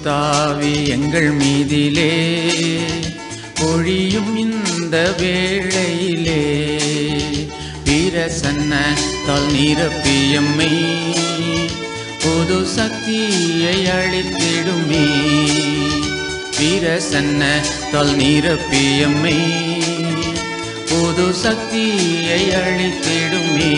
பரிசுத்தாவி எங்கள் மீதிலே பொழியும் இந்த வேளையிலே வீரசன்ன தால் நிரப்பியம்மை புது சக்தியை அளித்திடுமே வீரசன்ன தால் நிரப்பியம்மை புது சக்தியை அளித்திடுமே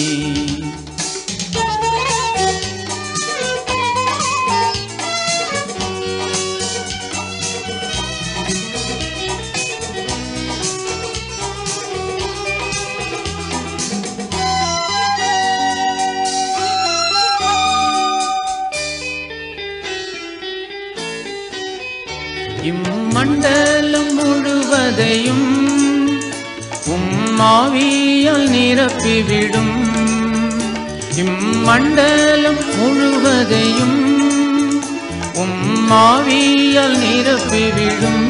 இம்மண்டலம் முழுவதையும் உம்மாவியால் நிரப்பிவிடும் இம்மண்டலம் முழுவதையும் உம்மாவியால் நிரப்பிவிடும்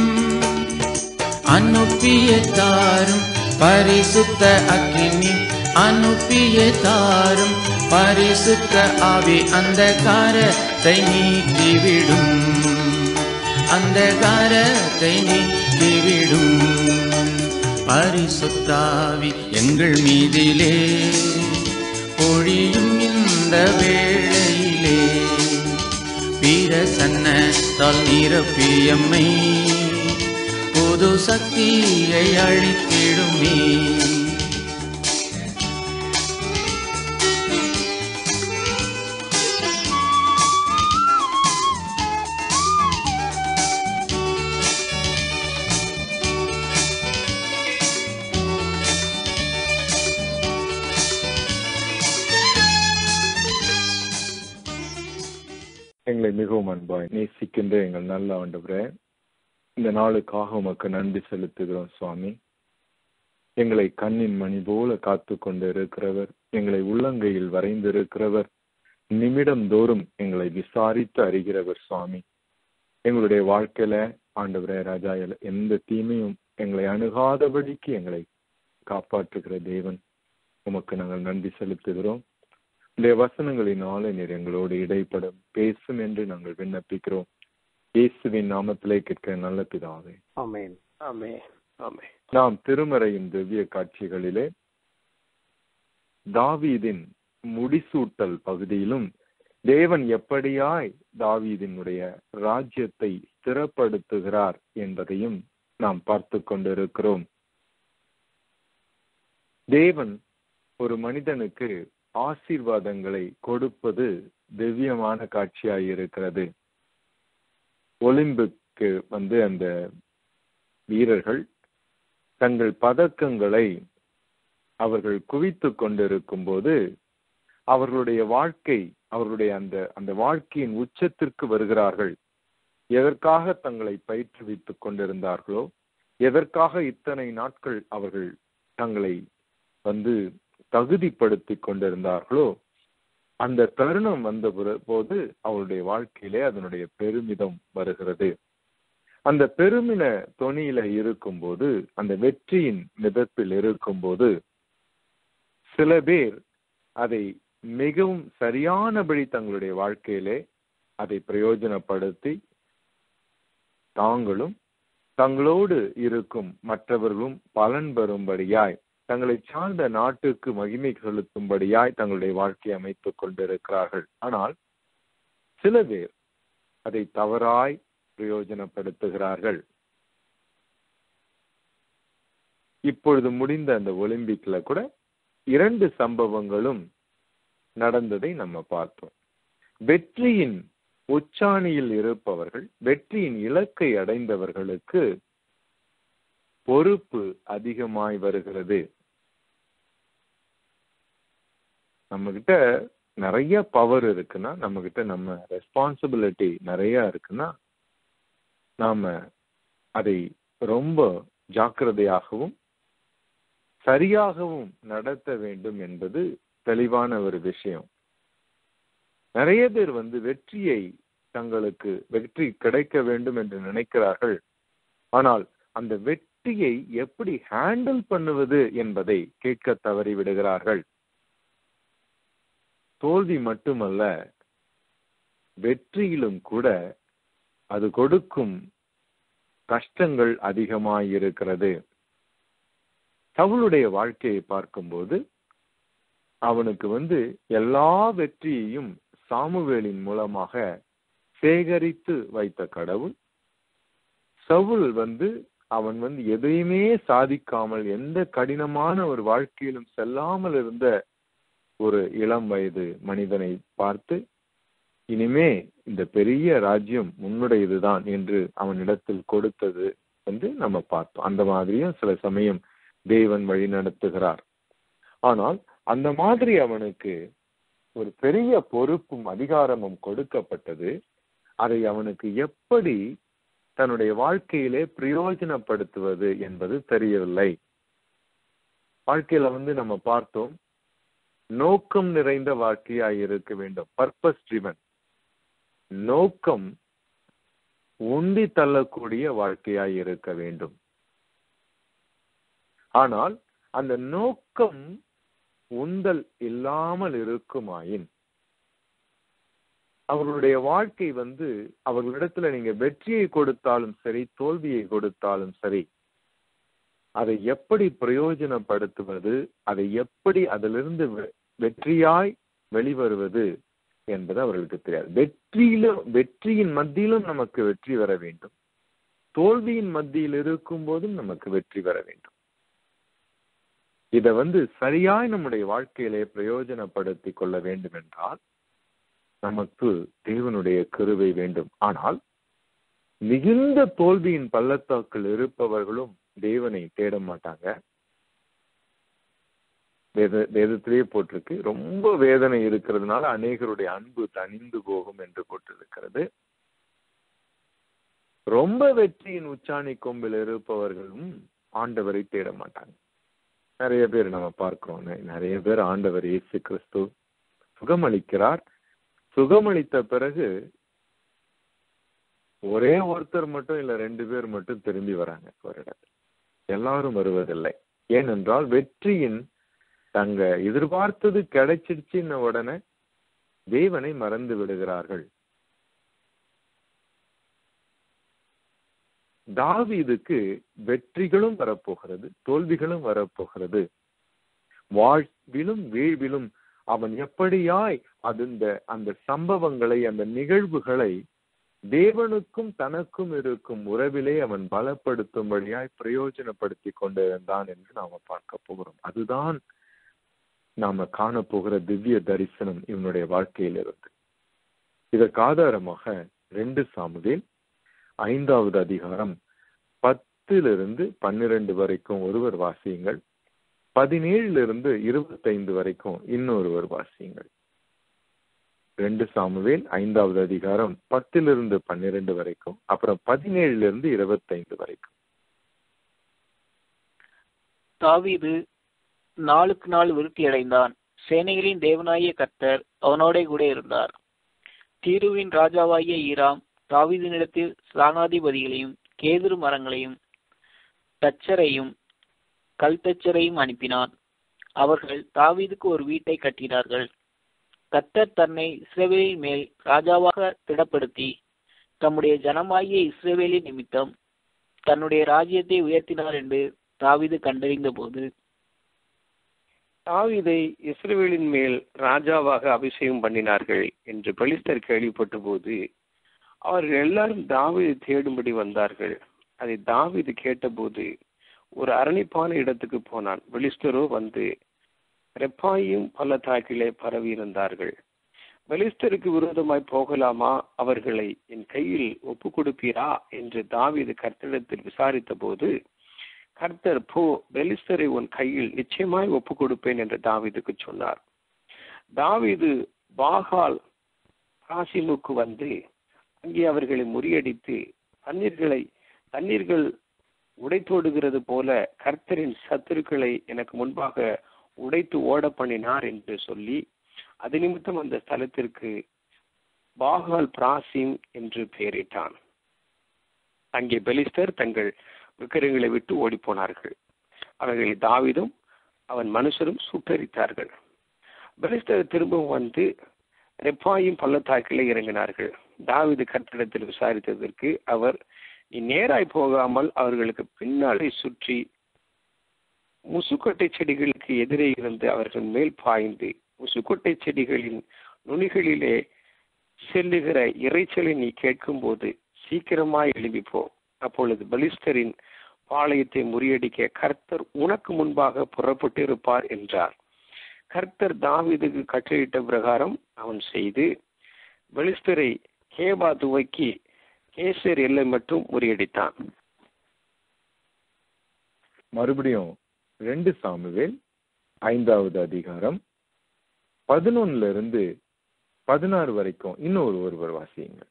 அனுப்பிய தாரும் பரிசுத்த அக்கினி அனுப்பிய தாரும் பரிசுத்த ஆவி அந்த காரத்தை நீக்கிவிடும் அந்த காரத்தை நீக்கிவிடும் பரிசுத்தாவி எங்கள் மீதிலே பொழியும் இந்த வேளையிலே வீரசன்ன தால் நிரப்பியம்மை புது சக்தியை அளித்திடுமே எங்களை மிகவும் அன்பாய் நேசிக்கின்ற எங்கள் நல்ல ஆண்டவரே இந்த நாளுக்காக உமக்கு நன்றி செலுத்துகிறோம் சுவாமி எங்களை கண்ணின் மணி போல காத்து கொண்டு இருக்கிறவர் எங்களை உள்ளங்கையில் வரைந்திருக்கிறவர் நிமிடம் தோறும் எங்களை விசாரித்து அறிகிறவர் சுவாமி எங்களுடைய வாழ்க்கையில ஆண்டவரே ராஜா எல- எந்த தீமையும் எங்களை அணுகாதபடிக்கு எங்களை காப்பாற்றுகிற தேவன் உமக்கு நாங்கள் நன்றி செலுத்துகிறோம் இந்த வசனங்களினால நீர் எங்களோடு இடைப்படும் பேசும் என்று நாங்கள் விண்ணப்பிக்கிறோம் இயேசுவின் நாமத்திலே கேட்க நல்ல பிதாவே ஆமென் ஆமென் ஆமென் நாம் திருமறையின் திவ்ய காட்சிகளிலே தாவீதின் முடிசூட்டல் பகுதியிலும் தேவன் எப்படியாய் தாவீதினுடைய ராஜ்யத்தை ஸ்திரப்படுத்துகிறார் என்பதையும் நாம் பார்த்து கொண்டிருக்கிறோம் தேவன் ஒரு மனிதனுக்கு ஆசீர்வாதங்களை கொடுப்பது திவ்யமான காட்சியாய் இருக்கிறது ஒலிம்பிக்கு வந்து அந்த வீரர்கள் தங்கள் பதக்கங்களை அவர்கள் குவித்துக் கொண்டிருக்கும் போது அவர்களுடைய வாழ்க்கை அவர்களுடைய அந்த அந்த வாழ்க்கையின் உச்சத்திற்கு வருகிறார்கள் எதற்காக தங்களை பயிற்றுவித்துக் கொண்டிருந்தார்களோ எதற்காக இத்தனை நாட்கள் அவர்கள் தங்களை வந்து தகுதிப்படுத்திக் கொண்டிருந்தார்களோ அந்த தருணம் வந்த பிற- போது அவருடைய வாழ்க்கையிலே அதனுடைய பெருமிதம் வருகிறது அந்த பெருமின தொனியில இருக்கும்போது அந்த வெற்றியின் மிதப்பில் இருக்கும்போது சில பேர் அதை மிகவும் சரியானபடி தங்களுடைய வாழ்க்கையிலே அதை பிரயோஜனப்படுத்தி தாங்களும் தங்களோடு இருக்கும் மற்றவர்களும் பலன் பெறும்படியாய் தங்களை சார்ந்த நாட்டுக்கு மகிமை செலுத்தும்படியாய் தங்களுடைய வாழ்க்கையை அமைத்துக் கொண்டிருக்கிறார்கள் ஆனால் சில பேர் அதை தவறாய் பிரயோஜனப்படுத்துகிறார்கள் இப்பொழுது முடிந்த அந்த ஒலிம்பிக்ல கூட இரண்டு சம்பவங்களும் நடந்ததை நம்ம பார்த்தோம் வெற்றியின் உச்சாணியில் இருப்பவர்கள் வெற்றியின் இலக்கை அடைந்தவர்களுக்கு பொறுப்பு அதிகமாய் வருகிறது நம்ம கிட்ட நிறைய பவர் இருக்குன்னா நம்ம கிட்ட நம்ம ரெஸ்பான்சிபிலிட்டி நிறைய இருக்குன்னா நாம அதை ரொம்ப ஜாக்கிரதையாகவும் சரியாகவும் நடத்த வேண்டும் என்பது தெளிவான ஒரு விஷயம் நிறைய பேர் வந்து வெற்றியை தங்களுக்கு வெற்றி கிடைக்க வேண்டும் என்று நினைக்கிறார்கள் ஆனால் அந்த வெற்றியை எப்படி ஹேண்டில் பண்ணுவது என்பதை கேட்க தவறி விடுகிறார்கள் தோல்வி மட்டுமல்ல வெற்றியிலும் கூட அது கொடுக்கும் கஷ்டங்கள் அதிகமாயிருக்கிறது சவுளுடைய வாழ்க்கையை பார்க்கும்போது அவனுக்கு வந்து எல்லா வெற்றியையும் சாமுவேலின் மூலமாக சேகரித்து வைத்த கடவுள் சவுல் வந்து அவன் வந்து எதையுமே சாதிக்காமல் எந்த கடினமான ஒரு வாழ்க்கையிலும் செல்லாமல் இருந்த ஒரு இளம் வயது மனிதனை பார்த்து இனிமே இந்த பெரிய ராஜ்யம் உன்னுடையதுதான் என்று அவனிடத்தில் கொடுத்தது வந்து நம்ம பார்த்தோம் அந்த மாதிரியும் சில சமயம் தேவன் வழி நடத்துகிறார் ஆனால் அந்த மாதிரி அவனுக்கு ஒரு பெரிய பொறுப்பும் அதிகாரமும் கொடுக்கப்பட்டது அதை அவனுக்கு எப்படி தன்னுடைய வாழ்க்கையிலே பிரயோஜனப்படுத்துவது என்பது தெரியவில்லை வாழ்க்கையில வந்து நம்ம பார்த்தோம் நோக்கம் நிறைந்த வாழ்க்கையாய் இருக்க வேண்டும் பர்பஸ் ட்ரிவன் நோக்கம் உண்டி தள்ளக்கூடிய வாழ்க்கையாய் இருக்க வேண்டும் ஆனால் அந்த நோக்கம் உந்தல் இல்லாமல் இருக்குமாயின் அவர்களுடைய வாழ்க்கை வந்து அவர்களிடத்துல நீங்க வெற்றியை கொடுத்தாலும் சரி தோல்வியை கொடுத்தாலும் சரி அதை எப்படி பிரயோஜனப்படுத்துவது அதை எப்படி அதிலிருந்து வெற்றியாய் வெளிவருவது என்பது அவர்களுக்கு தெரியாது வெற்றியிலும் வெற்றியின் மத்தியிலும் நமக்கு வெற்றி வர வேண்டும் தோல்வியின் மத்தியில் இருக்கும் போதும் நமக்கு வெற்றி வர வேண்டும் இதை வந்து சரியாய் நம்முடைய வாழ்க்கையிலே பிரயோஜனப்படுத்தி கொள்ள வேண்டும் என்றால் நமக்கு தேவனுடைய கருவை வேண்டும் ஆனால் மிகுந்த தோல்வியின் பள்ளத்தாக்கில் இருப்பவர்களும் தேவனை தேட மாட்டாங்க வேத வேதத்திலேயே போட்டிருக்கு ரொம்ப வேதனை இருக்கிறதுனால அநேகருடைய அன்பு தனிந்து போகும் என்று போட்டிருக்கிறது ரொம்ப வெற்றியின் உச்சாணி கொம்பில் இருப்பவர்களும் ஆண்டவரை தேட மாட்டாங்க நிறைய பேர் நம்ம பார்க்கிறோம் நிறைய பேர் ஆண்டவர் இயேசு கிறிஸ்து சுகமளிக்கிறார் சுகமளித்த பிறகு ஒரே ஒருத்தர் மட்டும் இல்ல ரெண்டு பேர் மட்டும் திரும்பி வராங்க ஒரு இடத்துல எல்லாரும் வருவதில்லை ஏனென்றால் வெற்றியின் தங்க எதிர்பார்த்தது கிடைச்சிடுச்சுன்ன உடனே தேவனை மறந்து விடுகிறார்கள் தாவீதுக்கு வெற்றிகளும் வரப்போகிறது தோல்விகளும் வரப்போகிறது வாழ்விலும் வீழ்விலும் அவன் எப்படியாய் அது இந்த அந்த சம்பவங்களை அந்த நிகழ்வுகளை தேவனுக்கும் தனக்கும் இருக்கும் உறவிலே அவன் பலப்படுத்தும்படியாய் பிரயோஜனப்படுத்தி கொண்டிருந்தான் என்று நாம பார்க்க போகிறோம் அதுதான் நாம காணப்போகிற திவ்ய தரிசனம் இவனுடைய வாழ்க்கையில் இருந்து இதற்கு ஆதாரமாக ரெண்டு சாமுவேல் ஐந்தாவது அதிகாரம் பத்திலிருந்து பன்னிரண்டு வரைக்கும் ஒருவர் வாசியுங்கள் பதினேழுல இருந்து இருபத்தைந்து வரைக்கும் இன்னொருவர் வாசியுங்கள் ரெண்டு சாமுவேல் ஐந்தாவது அதிகாரம் பத்திலிருந்து பன்னிரண்டு வரைக்கும் அப்புறம் பதினேழுல இருந்து இருபத்தைந்து வரைக்கும் தாவீது நாளுக்கு நாள் விருத்தி அடைந்தான் சேனைகளின் தேவனாகிய கர்த்தர் அவனோட கூட இருந்தார் தீருவின் ராஜாவாகிய ஈராம் தாவீதினிடத்தில் ஸ்தானாதிபதிகளையும் கேதுரு மரங்களையும் தச்சரையும் கல்தச்சரையும் அனுப்பினான் அவர்கள் தாவீதுக்கு ஒரு வீட்டை கட்டினார்கள் கர்த்தர் தன்னை இஸ்ரவேலின் மேல் ராஜாவாக திடப்படுத்தி தம்முடைய ஜனமாகிய இஸ்ரவேலின் நிமித்தம் தன்னுடைய ராஜ்யத்தை உயர்த்தினார் என்று தாவீது கண்டறிந்த போது தாவீதை இஸ்ரவேலின் மேல் ராஜாவாக அபிஷேகம் பண்ணினார்கள் என்று பெலிஸ்தர் கேள்விப்பட்ட போது அவர்கள் எல்லாரும் தாவீது தேடும்படி வந்தார்கள் அதை தாவீது கேட்டபோது ஒரு அரணிப்பான இடத்துக்கு போனான் பெலிஸ்தரோ வந்து ரெப்பாயும் பள்ளத்தாக்கிலே பரவி இருந்தார்கள் பெலிஸ்தருக்கு விரோதமாய் போகலாமா அவர்களை என் கையில் ஒப்பு கொடுப்பீரா என்று தாவீது கர்த்தரிடத்தில் விசாரித்த போது கர்த்தர் போ பெலிஸ்தரை உன் கையில் நிச்சயமாய் ஒப்பு கொடுப்பேன் என்று தாவீதுக்கு சொன்னார் தாவீது பாகால் காசிமுக்கு வந்து அங்கே அவர்களை முறியடித்து தண்ணீர்களை தண்ணீர்கள் உடைத்தோடுகிறது போல கர்த்தரின் சத்துருக்களை எனக்கு முன்பாக உடைத்து ஓட பண்ணினார் என்று சொல்லி அது நிமித்தம் அந்த ஸ்தலத்திற்கு பாகால் பிராசிம் என்று பெயரிட்டான் அங்கே பெலிஸ்தர் தங்கள் விக்கிரங்களை விட்டு ஓடிப்போனார்கள் அவர்களை தாவிதும் அவன் மனுஷரும் சுட்டரித்தார்கள் பெலிஸ்தர் திரும்பவும் வந்து ரெப்பாயும் பள்ளத்தாக்கிலே இறங்கினார்கள் தாவீது கட்டிடத்தில் விசாரித்ததற்கு அவர் நீ நேராய் போகாமல் அவர்களுக்கு பின்னாலே சுற்றி முசுக்கொட்டை செடிகளுக்கு எதிரே இருந்து அவர்கள் மேல் பாய்ந்து முசுக்கொட்டை செடிகளின் நுனிகளிலே செல்லுகிற இறைச்சலை நீ கேட்கும்போது சீக்கிரமாய் எழும்பி போ அப்பொழுது பலிஸ்தரின் பாளையத்தை முறியடிக்க கர்த்தர் உனக்கு முன்பாக புறப்பட்டு இருப்பார் என்றார் கர்த்தர் தாவீதுக்கு கட்டளையிட்ட பிரகாரம் அவன் செய்து பெலிஸ்தரை கேபா துவக்கி கேசர் எல்லை மட்டும் முறியடித்தான் மறுபடியும் ரெண்டு சாமுவேல் ஐந்தாவது அதிகாரம் பதினொன்னுல இருந்து பதினாறு வரைக்கும் இன்னொரு ஒருவர் வாசியுங்க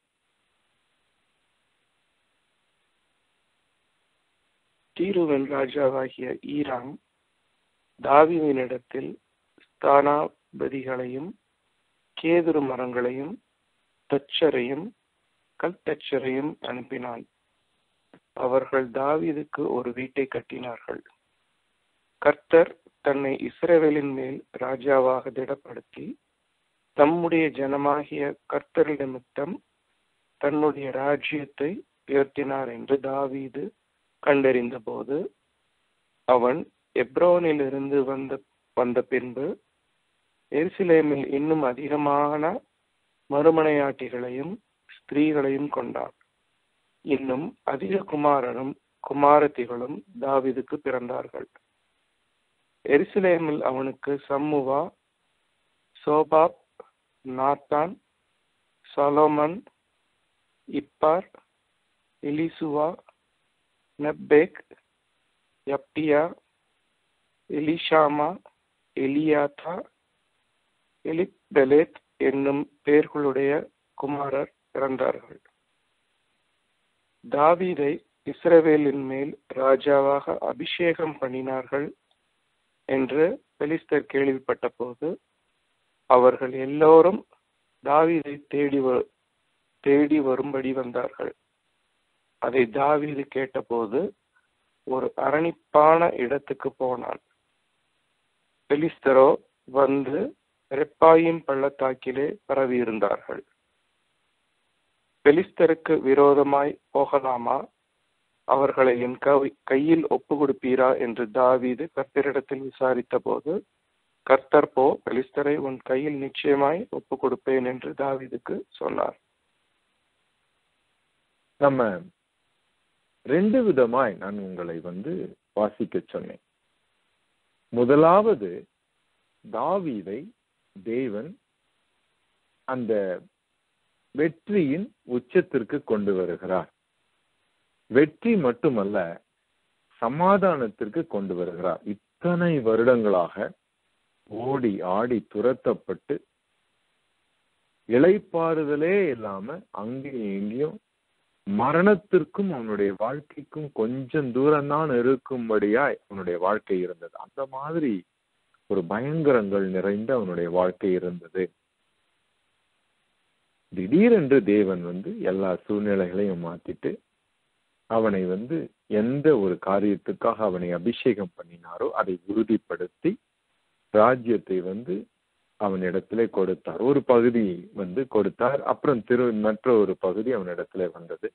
தீருவன் ராஜாவாகிய ஈராம் தாவீதினிடத்தில் ஸ்தானாபதிகளையும் கேதுரு மரங்களையும் தச்சரையும் கல்தச்சரையும் அனுப்பினான் அவர்கள் தாவீதுக்கு ஒரு வீட்டை கட்டினார்கள் கர்த்தர் தன்னை இஸ்ரவேலின் மேல் ராஜாவாக திடப்படுத்தி தம்முடைய ஜனமாகிய கர்த்தர் நிமித்தம் தன்னுடைய ராஜ்யத்தை உயர்த்தினார் என்று தாவீது கண்டறிந்த போது அவன் எப்ரோனிலிருந்து வந்த வந்த பின்பு எருசலேமில் இன்னும் அதிகமான மறுமனையாட்டிகளையும் ஸ்திரீகளையும் கொண்டான் இன்னும் அதிக குமாரனும் குமாரத்திகளும் தாவீதுக்கு பிறந்தார்கள் எருசலேமில் அவனுக்கு Shammua Shobab Nathan Solomon Ibhar Elishua Nepheg யப்டியா எலிஷாமா எலியாத்தா எலிபெலேத் என்னும் பெயர்களுடைய குமாரர் பிறந்தார்கள் தாவீதை இஸ்ரவேலின் மேல் ராஜாவாக அபிஷேகம் பண்ணினார்கள் என்று பெலிஸ்தர் கேள்விப்பட்ட போது அவர்கள் எல்லோரும் தாவீதை தேடி வ- தேடி வரும்படி வந்தார்கள் அதை தாவீது கேட்டபோது ஒரு அரணிப்பான இடத்துக்கு போனான் பெலிஸ்தரோ வந்து ரெப்பாயின் பள்ளத்தாக்கிலே பரவியிருந்தார்கள் பெலிஸ்தருக்கு விரோதமாய் போகலாமா அவர்களை என் கை- கையில் ஒப்பு கொடுப்பீரா என்று தாவீது கர்த்தரிடத்தில் விசாரித்த போது கர்த்தர் போ பெலிஸ்தரை உன் கையில் நிச்சயமாய் ஒப்பு கொடுப்பேன் என்று தாவீதுக்கு சொன்னார் நம்ம ரெண்டு விதமாய் நான் உங்களை வந்து வாசிக்க சொன்னேன் முதலாவது தாவீதை தேவன் அந்த வெற்றியின் உச்சத்திற்கு கொண்டு வருகிறார் வெற்றி மட்டுமல்ல சமாதானத்திற்கு கொண்டு வருகிறார் இத்தனை வருடங்களாக ஓடி ஆடி துரத்தப்பட்டு இளைப்பாறுதலே இல்லாம அங்கேயும் இங்கேயும் மரணத்திற்கும் அவனுடைய வாழ்க்கைக்கும் கொஞ்சம் தூரம் தான் இருக்கும்படியாய் அவனுடைய வாழ்க்கை இருந்தது அந்த மாதிரி ஒரு பயங்கரங்கள் நிறைந்த அவனுடைய வாழ்க்கை இருந்தது திடீரென்று தேவன் வந்து எல்லா சூழ்நிலைகளையும் மாத்திட்டு அவனை வந்து எந்த ஒரு காரியத்துக்காக அவனை அபிஷேகம் பண்ணினாரோ அதை உறுதிப்படுத்தி ராஜ்யத்தை வந்து அவனிடத்திலே கொடுத்தார் ஒரு பகுதி வந்து கொடுத்தார் அப்புறம் திரு மற்ற ஒரு பகுதி அவனிடத்திலே வந்தது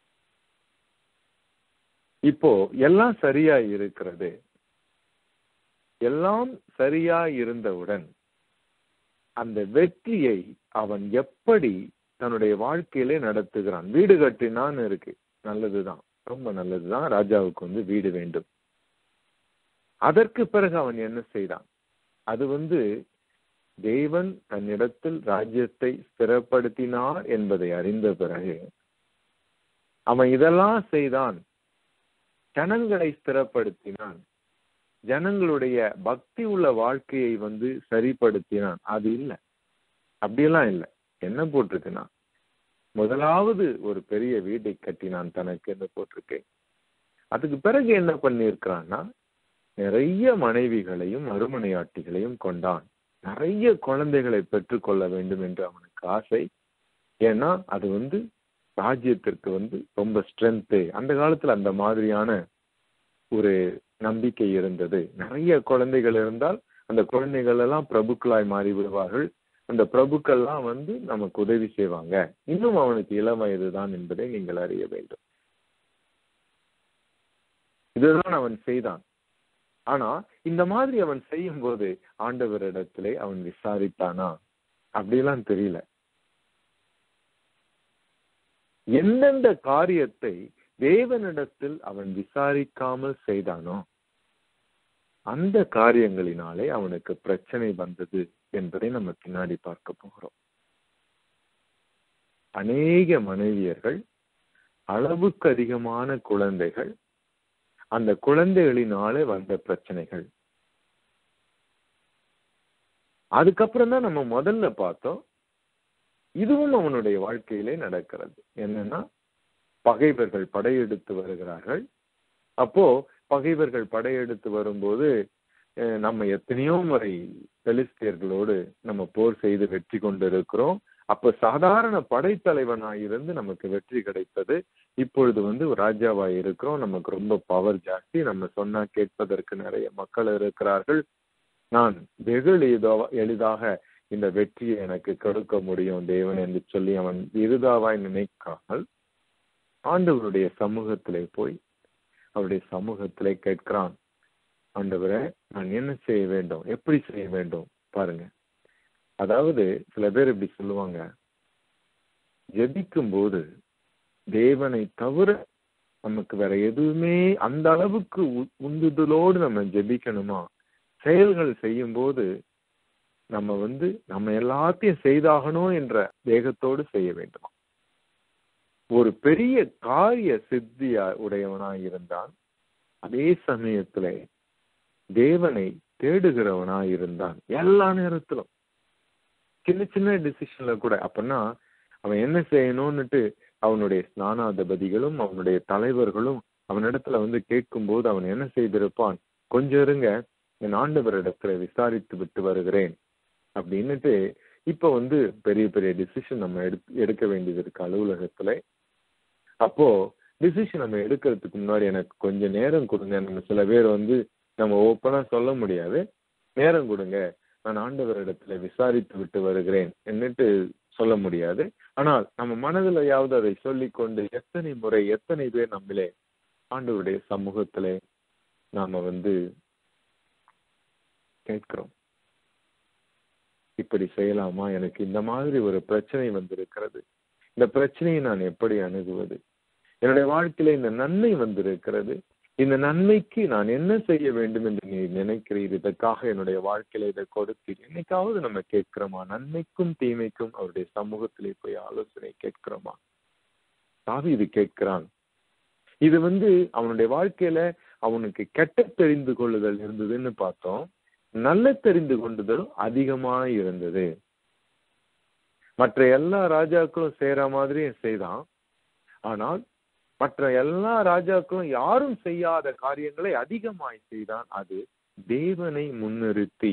இப்போ எல்லாம் சரியா இருக்கிறது எல்லாம் சரியா இருந்தவுடன் அந்த வெற்றியை அவன் எப்படி தன்னுடைய வாழ்க்கையிலே நடத்துகிறான் வீடு கட்டினான்னு இருக்கு நல்லதுதான் ரொம்ப நல்லதுதான் ராஜாவுக்கு வந்து வீடு வேண்டும் அதற்கு பிறகு அவன் என்ன செய்தான் அது வந்து தேவன் தன்னிடத்தில் ராஜ்யத்தை ஸ்திரப்படுத்தினார் என்பதை அறிந்த பிறகு அவன் இதெல்லாம் செய்தான் ஜனங்களை ஸ்திரப்படுத்தினான் ஜனங்களுடைய பக்தி உள்ள வாழ்க்கையை வந்து சரிப்படுத்தினான் அது இல்லை அப்படியெல்லாம் இல்லை என்ன போட்டிருக்குன்னா முதலாவது ஒரு பெரிய வீட்டை கட்டினான் தனக்கு என்ன போட்டிருக்கேன் அதுக்கு பிறகு என்ன பண்ணியிருக்கிறான்னா நிறைய மனைவிகளையும் அருமனையாட்டிகளையும் கொண்டான் நிறைய குழந்தைகளை பெற்றுக்கொள்ள வேண்டும் என்று அவனுக்கு ஆசை ஏன்னா அது வந்து ராஜ்யத்திற்கு வந்து ரொம்ப ஸ்ட்ரென்த்து அந்த காலத்துல அந்த மாதிரியான ஒரு நம்பிக்கை இருந்தது நிறைய குழந்தைகள் இருந்தால் அந்த குழந்தைகள் எல்லாம் பிரபுக்களாய் மாறி விடுவார்கள் அந்த பிரபுக்கள்லாம் வந்து நமக்கு உதவி செய்வாங்க இன்னும் அவனுக்கு இளம் வயதுதான் என்பதை நீங்கள் அறிய வேண்டும் இதுதான் அவன் செய்தான் ஆனா இந்த மாதிரி அவன் செய்யும் போது ஆண்டவரிடத்திலே அவன் விசாரித்தானா அப்படிலாம் தெரியல எந்தெந்த காரியத்தை தேவனிடத்தில் அவன் விசாரிக்காமல் செய்தானோ அந்த காரியங்களினாலே அவனுக்கு பிரச்சனை வந்தது என்பதை நம்ம பின்னாடி பார்க்க போகிறோம் அநேக மனைவியர்கள் அளவுக்கு அதிகமான குழந்தைகள் அந்த குழந்தைகளினாலே வந்த பிரச்சனைகள் அதுக்கப்புறம் தான் நம்ம முதல்ல பார்த்தோம் இதுவும் அவனுடைய வாழ்க்கையிலே நடக்கிறது என்னன்னா பகைவர்கள் படையெடுத்து வருகிறார்கள் அப்போ பகைவர்கள் படையெடுத்து வரும்போது அஹ், நம்ம எத்தனையோ முறை பெலிஸ்தியர்களோடு நம்ம போர் செய்து வெற்றி கொண்டிருக்கிறோம் அப்ப சாதாரண படைத்தலைவனாய் இருந்து நமக்கு வெற்றி கிடைத்தது இப்பொழுது வந்து ஒரு ராஜாவாய் இருக்கிறோம் நமக்கு ரொம்ப பவர் ஜாஸ்தி நம்ம சொன்னா கேட்பதற்கு நிறைய மக்கள் இருக்கிறார்கள் நான் வெகு எளிதா- எளிதாக இந்த வெற்றியை எனக்கு கொடுக்க முடியும் தேவன் என்று சொல்லி அவன் இருதாவாய் நினைக்காமல் ஆண்டவருடைய சமூகத்திலே போய் அவருடைய சமூகத்திலே கேட்கிறான் ஆண்டவரே நான் என்ன செய்ய வேண்டும் எப்படி செய்ய வேண்டும் பாருங்க அதாவது சில பேர் இப்படி சொல்லுவாங்க ஜெபிக்கும் போது தேவனை தவிர நமக்கு வேற எதுவுமே அந்த அளவுக்கு உ- உந்துதலோடு நம்ம ஜெபிக்கணுமா செயல்கள் செய்யும் போது நம்ம வந்து நம்ம எல்லாத்தையும் செய்தாகணும் என்ற வேகத்தோடு செய்ய வேண்டுமா ஒரு பெரிய காரிய சித்தியா உடையவனாய் இருந்தான் அதே சமயத்துல தேவனை தேடுகிறவனாய் இருந்தான் எல்லா நேரத்திலும் சின்ன சின்ன டிசிஷன்ல கூட அப்படின்னா அவன் என்ன செய்யணும்னுட்டு அவனுடைய ஸ்நானாதிபதிகளும் அவனுடைய தலைவர்களும் அவனிடத்துல வந்து கேட்கும்போது அவன் என்ன செய்திருப்பான் கொஞ்சம் இருங்க என் ஆண்டவரிடத்துல விசாரித்து விட்டு வருகிறேன் அப்படின்னுட்டு இப்ப வந்து பெரிய பெரிய டிசிஷன் நம்ம எடுக்க எடுக்க வேண்டியது இருக்கு அலுவலகத்துல அப்போ டிசிஷன் நம்ம எடுக்கிறதுக்கு முன்னாடி எனக்கு கொஞ்சம் நேரம் கொடுங்க நம்ம சில பேர் வந்து நம்ம ஓப்பனா சொல்ல முடியாது நேரம் கொடுங்க நான் ஆண்டவரிடத்துல விசாரித்து விட்டு வருகிறேன் என்னட்டு சொல்ல முடியாது ஆனால் நம்ம மனதிலையாவது அதை சொல்லிக் கொண்டு எத்தனை முறை எத்தனை பேர் நம்மளே ஆண்டவருடைய சமூகத்திலே நாம வந்து கேட்கிறோம் இப்படி செய்யலாமா எனக்கு இந்த மாதிரி ஒரு பிரச்சனை வந்திருக்கிறது இந்த பிரச்சனையை நான் எப்படி அணுகுவது என்னுடைய வாழ்க்கையில இந்த நன்மை வந்திருக்கிறது இந்த நன்மைக்கு நான் என்ன செய்ய வேண்டும் என்று நீ நினைக்கிறீர் இதற்காக என்னுடைய வாழ்க்கையில இதை கொடுத்தீர் என்னைக்காவது நம்ம கேட்கிறோமா நன்மைக்கும் தீமைக்கும் அவருடைய சமூகத்திலே போய் ஆலோசனை கேட்கிறோமா தாவி இது கேட்கிறான் இது வந்து அவனுடைய வாழ்க்கையில அவனுக்கு கெட்ட தெரிந்து கொள்ளுதல் இருந்ததுன்னு பார்த்தோம் நல்ல தெரிந்து கொண்டுதலும் அதிகமா இருந்தது மற்ற எல்லா ராஜாக்களும் செய்யற மாதிரியே செய்தான் ஆனால் மற்ற எல்லா ராஜாக்களும் யாரும் செய்யாத காரியங்களை அதிகமாய் செய்தான் அது தேவனை முன்னிறுத்தி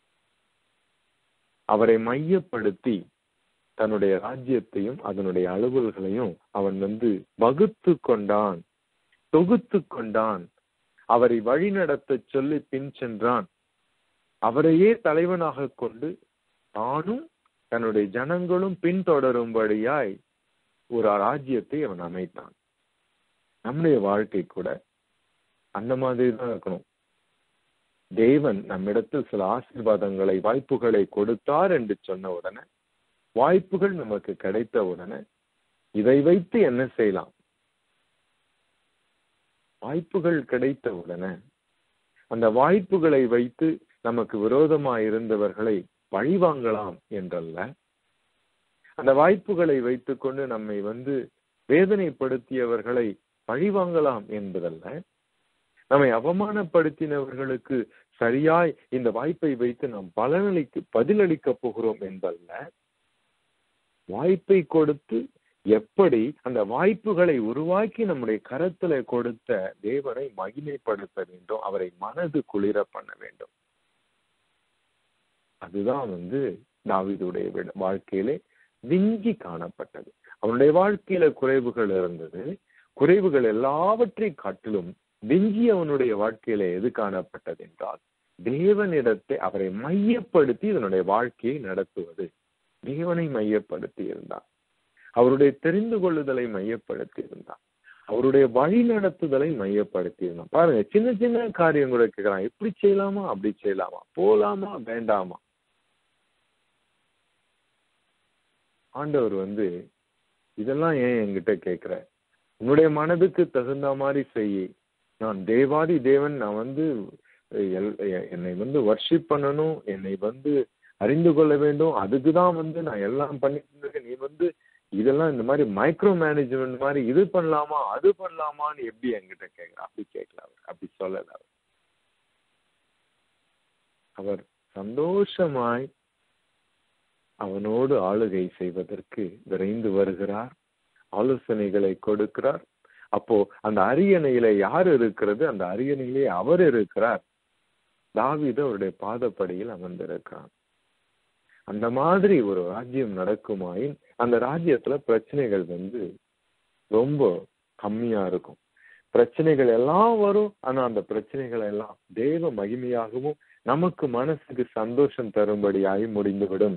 அவரை மையப்படுத்தி தன்னுடைய ராஜ்யத்தையும் அதனுடைய அலுவல்களையும் அவன் வந்து வகுத்து கொண்டான் தொகுத்து கொண்டான் அவரை வழிநடத்த சொல்லி பின் சென்றான் அவரையே தலைவனாக கொண்டு தானும் தன்னுடைய ஜனங்களும் பின்தொடரும்படியாய் ஒரு ராஜ்யத்தை அவன் அமைத்தான் நம்முடைய வாழ்க்கை கூட அந்த மாதிரி தான் இருக்கணும் தேவன் நம்மிடத்தில் சில ஆசீர்வாதங்களை வாய்ப்புகளை கொடுத்தார் என்று சொன்ன உடனே வாய்ப்புகள் நமக்கு கிடைத்த உடனே இதை வைத்து என்ன செய்யலாம் வாய்ப்புகள் கிடைத்த உடனே அந்த வாய்ப்புகளை வைத்து நமக்கு விரோதமாய் இருந்தவர்களை பழிவாங்கலாம் என்றல்ல அந்த வாய்ப்புகளை வைத்துக்கொண்டு நம்மை வந்து வேதனைப்படுத்தியவர்களை பழிவாங்கலாம் என்பதல்ல நம்மை அவமானப்படுத்தினவர்களுக்கு சரியாய் இந்த வாய்ப்பை வைத்து நாம் பலனளிக்கு பதிலளிக்க போகிறோம் என்பதல்ல வாய்ப்பை கொடுத்து எப்படி அந்த வாய்ப்புகளை உருவாக்கி நம்முடைய கரத்துல கொடுத்த தேவனை மகிமைப்படுத்த வேண்டும் அவரை மனது குளிர பண்ண வேண்டும் அதுதான் வந்து தாவிதுடைய விட- வாழ்க்கையிலே விஞ்சி காணப்பட்டது அவனுடைய வாழ்க்கையில குறைவுகள் இருந்தது குறைவுகள் எல்லாவற்றை காட்டிலும் விஞ்சி அவனுடைய வாழ்க்கையில எது காணப்பட்டது என்றால் தேவனிடத்தை அவரை மையப்படுத்தி இதனுடைய வாழ்க்கையை நடத்துவது தேவனை மையப்படுத்தி இருந்தான் அவருடைய தெரிந்து கொள்ளுதலை மையப்படுத்தி இருந்தான் அவருடைய வழி நடத்துதலை மையப்படுத்தி இருந்தான் பாருங்க சின்ன சின்ன காரியம் கூட கேட்கலாம் எப்படி செய்யலாமா அப்படி செய்யலாமா போலாமா வேண்டாமா ஆண்டவர் வந்து இதெல்லாம் ஏன் என்கிட்ட கேட்கிற உன்னுடைய மனதுக்கு தகுந்த மாதிரி செய்ய நான் தேவாதி தேவன் நான் வந்து எல்- எ- என்னை வந்து வர்ஷிப் பண்ணணும் என்னை வந்து அறிந்து கொள்ள வேண்டும் அதுக்கு தான் வந்து நான் எல்லாம் பண்ணிட்டு இருக்கேன் நீ வந்து இதெல்லாம் இந்த மாதிரி மைக்ரோ மேனேஜ்மெண்ட் மாதிரி இது பண்ணலாமா அது பண்ணலாமான்னு எப்படி என்கிட்ட கேட்குற அப்படி கேட்கல அவர் அப்படி சொல்லல அவர் அவர் சந்தோஷமாய் அவனோடு ஆளுகை செய்வதற்கு விரைந்து வருகிறார் ஆலோசனைகளை கொடுக்கிறார் அப்போ அந்த அரியணையில யார் இருக்கிறது அந்த அரியணையிலே அவர் இருக்கிறார் தாவீது அவருடைய பாதப்படியில் அமர்ந்திருக்கிறான் அந்த மாதிரி ஒரு ராஜ்யம் நடக்குமாயின் அந்த ராஜ்யத்துல பிரச்சனைகள் வந்து ரொம்ப கம்மியா இருக்கும் பிரச்சனைகள் எல்லாம் வரும் ஆனா அந்த பிரச்சனைகள் எல்லாம் தேவ மகிமையாகவும் நமக்கு மனசுக்கு சந்தோஷம் தரும்படியாகி முடிந்துவிடும்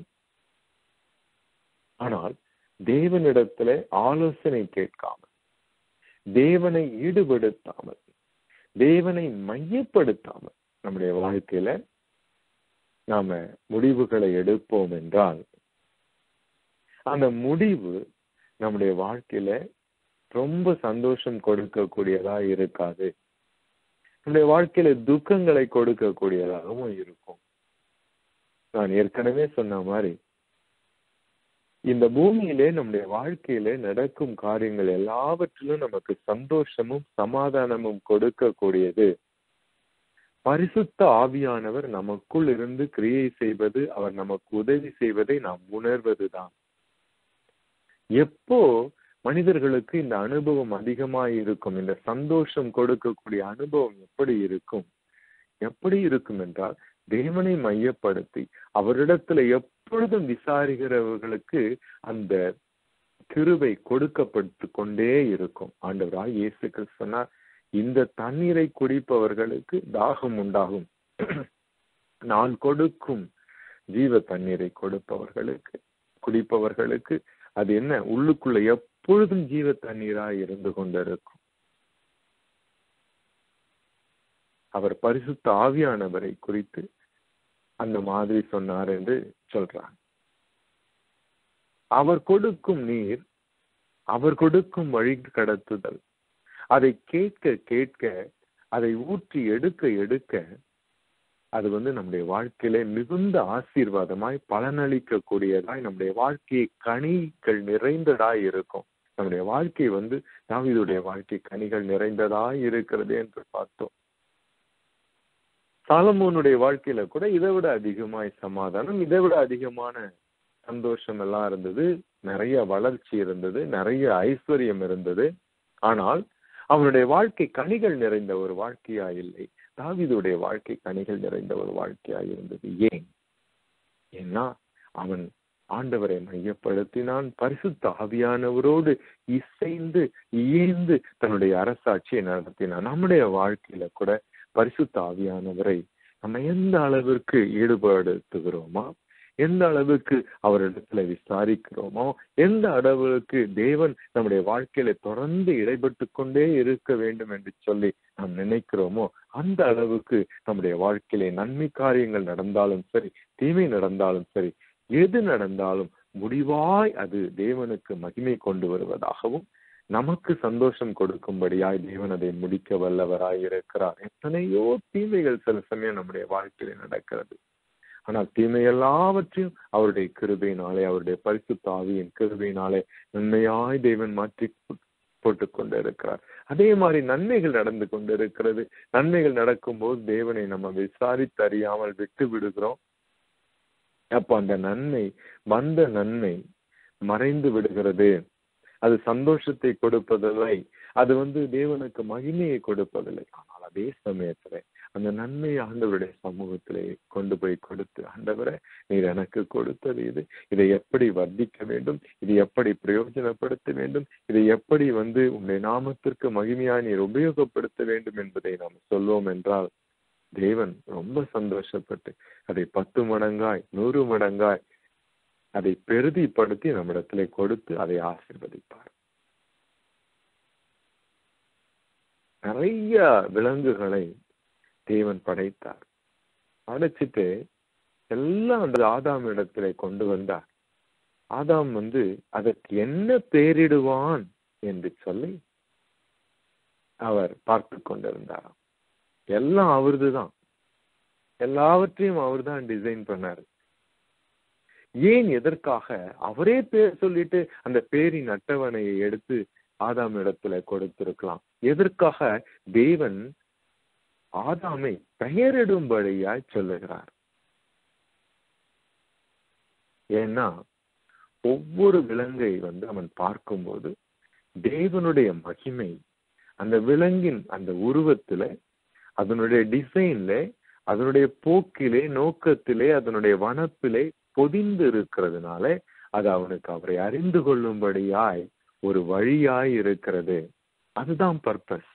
ஆனால் தேவனிடத்துல ஆலோசனை கேட்காமல் தேவனை ஈடுபடுத்தாமல் தேவனை மையப்படுத்தாமல் நம்முடைய வாழ்க்கையில நாம முடிவுகளை எடுப்போம் என்றால் அந்த முடிவு நம்முடைய வாழ்க்கையில ரொம்ப சந்தோஷம் கொடுக்கக்கூடியதா இருக்காது நம்முடைய வாழ்க்கையில துக்கங்களை கொடுக்கக்கூடியதாகவும் இருக்கும் நான் ஏற்கனவே சொன்ன மாதிரி இந்த பூமியிலே நம்முடைய வாழ்க்கையிலே நடக்கும் காரியங்கள் எல்லாவற்றிலும் நமக்கு சந்தோஷமும் சமாதானமும் கொடுக்கக்கூடியது பரிசுத்த ஆவியானவர் நமக்குள் இருந்து கிரியை செய்வது அவர் நமக்கு உதவி செய்வதை நாம் உணர்வதுதான் எப்போ மனிதர்களுக்கு இந்த அனுபவம் அதிகமாய் இருக்கும் இந்த சந்தோஷம் கொடுக்கக்கூடிய அனுபவம் எப்படி இருக்கும் எப்படி இருக்கும் என்றால் தேவனை மையப்படுத்தி அவரிடத்துல எப்பொழுதும் விசாரிக்கிறவர்களுக்கு அந்த கிருபை கொடுக்கப்பட்டு கொண்டே இருக்கும் ஆண்டவராய் இயேசு கிறிஸ்து சொன்னார் இந்த தண்ணீரை குடிப்பவர்களுக்கு தாகம் உண்டாகும் நான் கொடுக்கும் ஜீவ தண்ணீரை கொடுப்பவர்களுக்கு குடிப்பவர்களுக்கு அது என்ன உள்ளுக்குள்ள எப்பொழுதும் ஜீவ தண்ணீராய் இருந்து கொண்டிருக்கும் அவர் பரிசுத்த ஆவியானவரை குறித்து அந்த மாதிரி சொன்னார் என்று சொல்றார் அவர் கொடுக்கும் நீர் அவர் கொடுக்கும் வழி கடத்துதல் அதை கேட்க கேட்க அதை ஊற்றி எடுக்க எடுக்க அது வந்து நம்முடைய வாழ்க்கையில மிகுந்த ஆசீர்வாதமாய் பலனளிக்க கூடியதாய் நம்முடைய வாழ்க்கையை கனிகள் நிறைந்ததாய் இருக்கும் நம்முடைய வாழ்க்கை வந்து தாவீதுடைய வாழ்க்கை கனிகள் நிறைந்ததாய் இருக்கிறது என்று பார்த்தோம் சாலமோனுடைய வாழ்க்கையில கூட இதை விட அதிகமாய் சமாதானம் இதை விட அதிகமான சந்தோஷம் எல்லாம் இருந்தது நிறைய வளர்ச்சி இருந்தது நிறைய ஐஸ்வர்யம் இருந்தது ஆனால் அவனுடைய வாழ்க்கை கனிகள் நிறைந்த ஒரு வாழ்க்கையா இல்லை தாவிதுடைய வாழ்க்கை கனிகள் நிறைந்த ஒரு வாழ்க்கையா இருந்தது ஏன் ஏன்னா அவன் ஆண்டவரை மையப்படுத்தினான் பரிசுத்த ஆவியானவரோடு இசைந்து இயந்து தன்னுடைய அரசாட்சியை நடத்தினான் நம்முடைய வாழ்க்கையில கூட பரிசுத்த ஆவியானவரை நம்ம எந்த அளவிற்கு ஈடுபடுத்துகிறோமா எந்த அளவுக்கு அவரிடத்துல விசாரிக்கிறோமோ எந்த அளவுக்கு தேவன் நம்முடைய வாழ்க்கையில தொடர்ந்து இடைப்பட்டு கொண்டே இருக்க வேண்டும் என்று சொல்லி நாம் நினைக்கிறோமோ அந்த அளவுக்கு நம்முடைய வாழ்க்கையிலே நன்மை காரியங்கள் நடந்தாலும் சரி தீமை நடந்தாலும் சரி எது நடந்தாலும் முடிவாய் அது தேவனுக்கு மகிமை கொண்டு வருவதாகவும் நமக்கு சந்தோஷம் கொடுக்கும்படியாய் தேவன் அதை முடிக்க வல்லவராய் இருக்கிறார் எத்தனையோ தீமைகள் சில சமயம் நம்முடைய வாழ்க்கையில நடக்கிறது ஆனால் தீமை எல்லாவற்றையும் அவருடைய கிருபையினாலே அவருடைய பரிசுத்த ஆவியின் கிருபையினாலே நன்மையாய் தேவன் மாற்றி போட்டுக் கொண்டு இருக்கிறார் அதே மாதிரி நன்மைகள் நடந்து கொண்டு இருக்கிறது நன்மைகள் நடக்கும்போது தேவனை நம்ம விசாரித்து அறியாமல் விட்டு விடுகிறோம் அப்போ அந்த நன்மை வந்த நன்மை மறைந்து விடுகிறது அது சந்தோஷத்தை கொடுப்பதில்லை அது வந்து தேவனுக்கு மகிமையை கொடுப்பதில்லை ஆனால் அதே சமயத்துல அந்த நன்மை ஆண்டவருடைய சமூகத்திலே கொண்டு போய் கொடுத்து ஆண்டவரை நீர் எனக்கு கொடுத்தது இது இதை எப்படி வர்த்திக்க வேண்டும் இது எப்படி பிரயோஜனப்படுத்த வேண்டும் இதை எப்படி வந்து உன்னுடைய நாமத்திற்கு மகிமையா நீர் உபயோகப்படுத்த வேண்டும் என்பதை நாம் சொல்வோம் என்றால் தேவன் ரொம்ப சந்தோஷப்பட்டு அதை பத்து மடங்காய் நூறு மடங்காய் அதை பெருதிப்படுத்தி நம்மிடத்திலே கொடுத்து அதை ஆசீர்வதிப்பார் நிறைய விலங்குகளை தேவன் படைத்தார் படைச்சிட்டு எல்லாம் அந்த ஆதாம் இடத்திலே கொண்டு வந்தார் ஆதாம் வந்து அதற்கு என்ன பெயரிடுவான் என்று சொல்லி அவர் பார்த்து கொண்டிருந்தாராம் எல்லாம் அவரது தான் எல்லாவற்றையும் அவர் தான் டிசைன் பண்ணாரு ஏன் எதற்காக அவரே பேர் சொல்லிட்டு அந்த பேரின் அட்டவணையை எடுத்து ஆதாம் இடத்துல கொடுத்திருக்கலாம் எதற்காக தேவன் ஆதாமை பெயரிடும்படியாய் சொல்லுகிறார் ஏன்னா ஒவ்வொரு விலங்கை வந்து அவன் பார்க்கும்போது தேவனுடைய மகிமை அந்த விலங்கின் அந்த உருவத்துல அதனுடைய டிசைன்ல அதனுடைய போக்கிலே நோக்கத்திலே அதனுடைய வனப்பிலே பொதிந்து இருக்கிறதுனால அது அவனுக்கு அவரை அறிந்து கொள்ளும்படியாய் ஒரு வழியாய் இருக்கிறது அதுதான் பர்பஸ்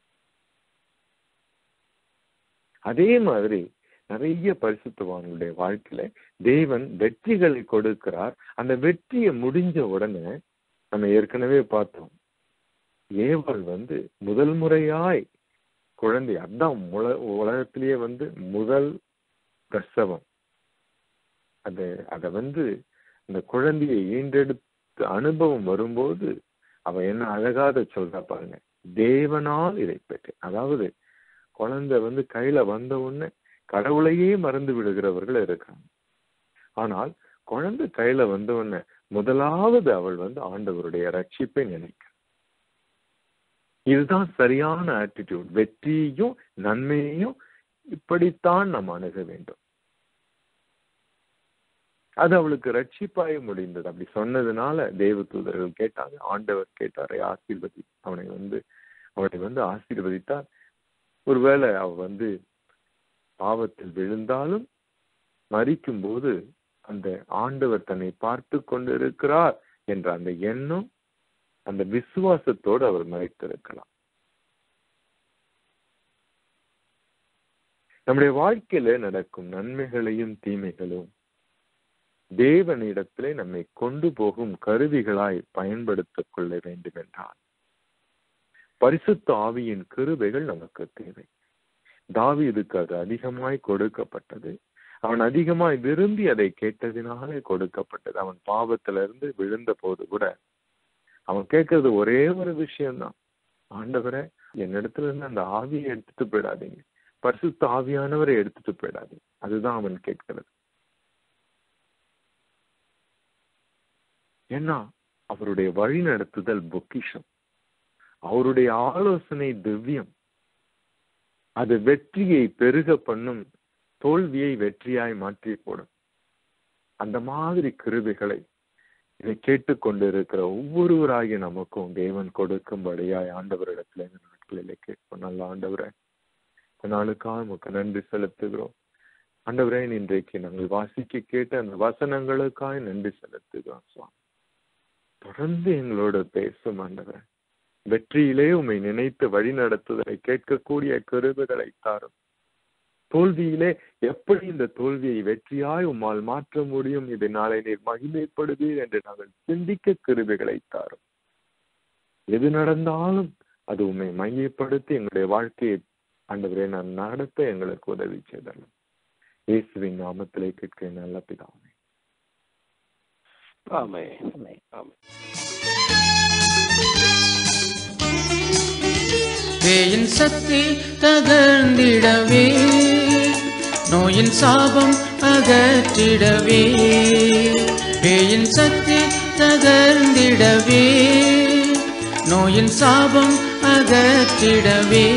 அதே மாதிரி நிறைய பரிசுத்தவான்களுடைய வாழ்க்கையில தேவன் வெற்றிகளை கொடுக்கிறார் அந்த வெற்றியை முடிஞ்ச உடனே நம்ம ஏற்கனவே பார்த்தோம் ஏவல் வந்து முதல் முறையாய் குழந்தை அதான் முல உலகத்திலேயே வந்து முதல் பிரசவம் அது அத வந்து அந்த குழந்தையை ஈண்டெடுத்த அனுபவம் வரும்போது அவ என்ன அழகாத சொல்றா பாருங்க தேவனால் இதை பெற்று அதாவது குழந்தை வந்து கையில வந்த உடனே கடவுளையே மறந்து விடுகிறவர்கள் இருக்காங்க ஆனால் குழந்தை கையில வந்த உடனே முதலாவது அவள் வந்து ஆண்டவருடைய ரட்சிப்பை நினைக்க இதுதான் சரியான ஆட்டிடியூட் வெற்றியையும் நன்மையையும் இப்படித்தான் நாம் அணுக வேண்டும் அது அவளுக்கு ரட்சிப்பாய முடிந்தது அப்படி சொன்னதுனால தேவ தூதர்கள் கேட்டாங்க ஆண்டவர் கேட்டாரை ஆசீர்வதி அவனை வந்து அவனை வந்து ஆசீர்வதித்தார் ஒருவேளை அவ வந்து பாவத்தில் விழுந்தாலும் மறிக்கும் போது அந்த ஆண்டவர் தன்னை பார்த்து கொண்டிருக்கிறார் என்ற அந்த எண்ணம் அந்த விசுவாசத்தோடு அவர் மறைத்திருக்கலாம் நம்முடைய வாழ்க்கையில நடக்கும் நன்மைகளையும் தீமைகளும் தேவனிடத்திலே நம்மை கொண்டு போகும் கருவிகளாய் பயன்படுத்திக் கொள்ள வேண்டும் என்றால் பரிசுத்த ஆவியின் கிருபைகள் நமக்கு தேவை தாவீதுக்கு அது அதிகமாய் கொடுக்கப்பட்டது அவன் அதிகமாய் விரும்பி அதை கேட்டதினாலே கொடுக்கப்பட்டது அவன் பாவத்திலிருந்து விழுந்த போது கூட அவன் கேட்கறது ஒரே ஒரு விஷயம்தான் ஆண்டவரை என்னிடத்துல இருந்து அந்த ஆவியை எடுத்துட்டு போயிடாதீங்க பரிசுத்த ஆவியானவரை எடுத்துட்டு போயிடாதீங்க அதுதான் அவன் கேட்கிறது ஏன்னா அவருடைய வழி நடத்துதல் பொக்கிஷம் அவருடைய ஆலோசனை திவ்யம் அது வெற்றியை பெருக பண்ணும் தோல்வியை வெற்றியாய் மாற்றி போடும் அந்த மாதிரி கிருபிகளை இதை கேட்டுக்கொண்டிருக்கிற ஒவ்வொருவராகிய நமக்கும் தேவன் கொடுக்கும்படியாய் ஆண்டவரிடத்துல இந்த நாட்களிலே கேட்போம் நல்ல ஆண்டவரை இந்த நாளுக்காக நமக்கு நன்றி செலுத்துகிறோம் ஆண்டவரே இன்றைக்கு நாங்கள் வாசிக்க கேட்ட அந்த வசனங்களுக்காக நன்றி செலுத்துகிறோம் சுவாமி தொடர்ந்து எங்களோட பேசும் ஆண்டவரே வெற்றியிலே உம்மை நினைத்து வழி நடத்துதலை கேட்கக்கூடிய கருவுகளை தாரும் தோல்வியிலே எப்படி இந்த தோல்வியை வெற்றியாய் உம்மால் மாற்ற முடியும் இதை நாளை நீர் மகிமைப்படுவீர் என்று நாங்கள் சிந்திக்க கிருபைகளை தாரும் எது நடந்தாலும் அது உண்மை மையப்படுத்தி எங்களுடைய வாழ்க்கையை ஆண்டவரே நான் நடத்த எங்களுக்கு உதவி செய்தரலாம் இயேசுவின் நாமத்திலே கேட்க நல்ல பிதாவே ஆமே ஆமே பேயின் சக்தி தகர்ந்திடவே நோயின் சாபம் அகற்றிடவே பேயின் சக்தி தகர்ந்திடவே நோயின் சாபம் அகற்றிடவே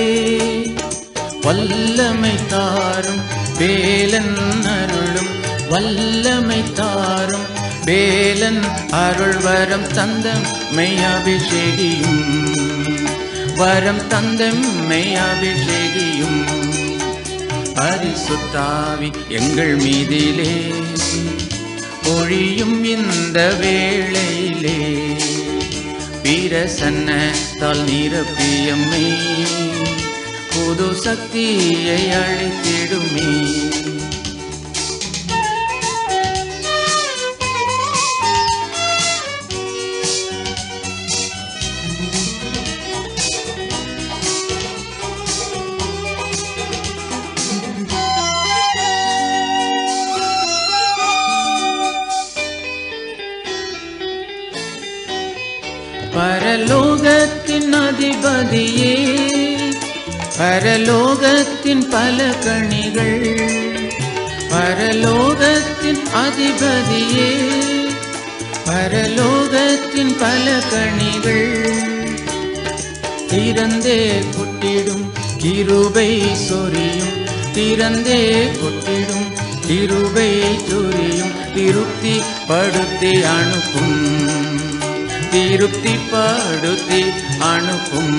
வல்லமை தாரும் வேலன் அருளும் வல்லமை தாரும் வேலன் அருள் வரம் தந்தம் மெய்யபிஷேகியும் வரம் தந்தம் மெய்யபிஷேகியும் பரிசுத்தாவி எங்கள் மீதிலே ஒழியும் இந்த வேளையிலே பிரசன்னத்தால் நிரப்பியம்மை புது சக்தியை அழித்திடுமே அதிபதியே பரலோகத்தின் பல கணிகள் பரலோகத்தின் அதிபதியே பரலோகத்தின் பல கணிகள் திறந்தே கொட்டிடும் கிருபை சொரியும் திறந்தே கொட்டிடும் கிருபை சொரியும் திருப்தி படுத்தி அனுப்பும் திருப்தி படுத்தி அனுப்பும்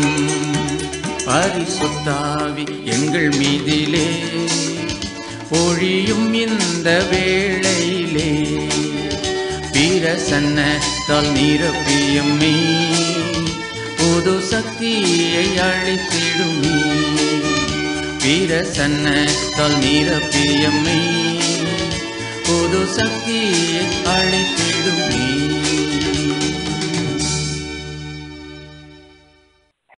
பரிசுத்தாவி எங்கள் மீதிலே பொழியும் இந்த வேளையிலே பிரசன்னத்தால் நிரப்பியம்மே புது சக்தியை அழைத்திடுமே பிரசன்னத்தால் நிரப்பியம்மே புது சக்தியை அழைத்திடுமே